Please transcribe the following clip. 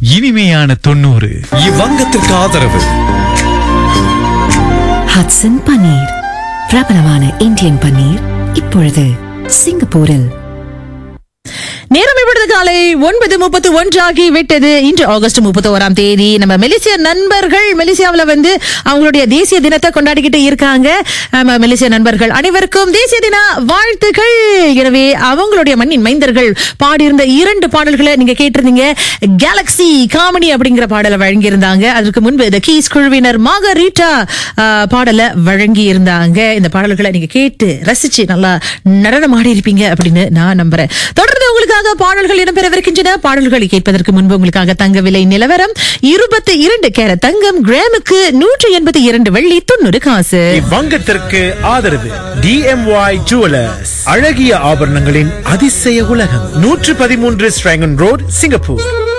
இனிமையான தொண்ணூறு இவ்வங்கத்திற்கு ஆதரவு ஹட்சன் பன்னீர் பிரபலமான இந்தியன் பன்னீர் இப்பொழுது சிங்கப்பூரில் நேரம் இப்பொழுது காலை ஒன்பது முப்பத்து ஒன்றாகி விட்டது இன்று ஆகஸ்ட் முப்பத்தி ஓராம் தேதி நம்ம மெலிசிய நண்பர்கள் மெலிசியாவுல வந்து அவங்களுடைய தேசிய தினத்தை கொண்டாடிக்கிட்டு இருக்காங்க நம்ம மெலிசிய நண்பர்கள் அனைவருக்கும் தேசிய தின வாழ்த்துக்கள் எனவே அவங்களுடைய மண்ணின் மைந்தர்கள் பாடியிருந்த இரண்டு பாடல்களை நீங்க கேட்டிருந்தீங்க கேலக்ஸி காமெடி அப்படிங்கிற பாடலை வழங்கியிருந்தாங்க அதற்கு முன்பு த கீஸ் குழுவினர் மாகரீட்டா ஆஹ், பாடலை வழங்கி இருந்தாங்க இந்த பாடல்களை நீங்க கேட்டு ரசிச்சு நல்லா நடனம் ஆடி இருப்பீங்க அப்படின்னு நான் நம்புறேன் தொடர்ந்து உங்களுக்காக பாடல்கள் இடம்பெறவிருக்கின்றன பாடல்களை கேட்பதற்கு முன்பு உங்களுக்காக தங்க விலை நிலவரம் இருபத்தி இரண்டு கேரட் தங்கம் கிராமுக்கு நூற்றி எண்பத்தி இரண்டு வெள்ளி தொண்ணூறு காசு இவ்வங்கத்திற்கு ஆதரவு டிஎம்ஒய் ஜுவலர்ஸ் அழகிய ஆபரணங்களின் அதிசய உலகம் நூற்று பதிமூன்று ஸ்ட்ராங்கன் ரோட் சிங்கப்பூர்